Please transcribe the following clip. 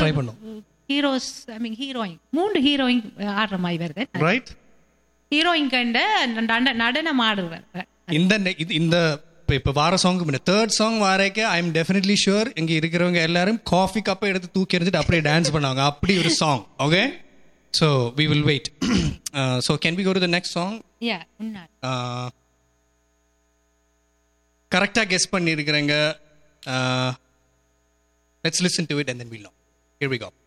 try பண்ணோம் heroes I mean heroine மூன்று heroine ஆடுற மாதிரி வருது ரைட் ஹீரோயின் கண்ட நட- நடனம் ஆடுவார் இந்த நெ- இது- இந்த இப்போ இப்போ வார சாங் தேர்ட் சாங் வாரேக்க ஐ எம் டெஃபினெட்லி ஷுர் இங்க இருக்கிறவங்க எல்லாரும் காஃபி கப்பை எடுத்து தூக்கி எறிஞ்சிட்டு அப்படியே டான்ஸ் பண்ணுவாங்க அப்படி ஒரு song okay so we will wait so can we go to the next song யா உன்னார் கரெக்டாக கெஸ் பண்ணியிருக்கிறேங்க let's listen to it and then will know here we go